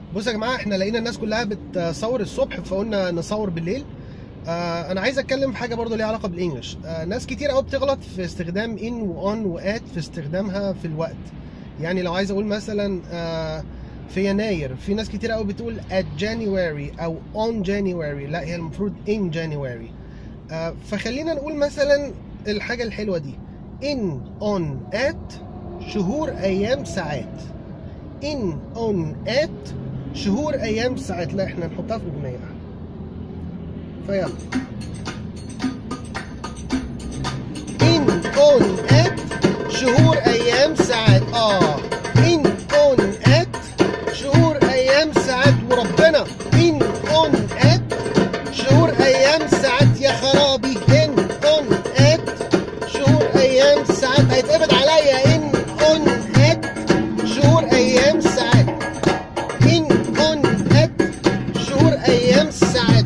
بصوا يا جماعه احنا لقينا الناس كلها بتصور الصبح فقلنا نصور بالليل آه انا عايز اتكلم في حاجه برضو ليها علاقه بالانجلش آه ناس كتير قوي بتغلط في استخدام ان وان وات في استخدامها في الوقت يعني لو عايز اقول مثلا آه في يناير في ناس كتير قوي بتقول at January او on January لا هي المفروض in January آه فخلينا نقول مثلا الحاجه الحلوه دي in on at شهور ايام ساعات in on at شهور ايام ساعات لا احنا نحطها في اغنيه فيلا in on at شهور ايام ساعات اه in on at شهور ايام ساعات وربنا in on at شهور ايام ساعات يا خرابي in on at شهور ايام ساعات هيتقبض عليا in on at شهور ايام ساعات in on at شهور ايام ساعات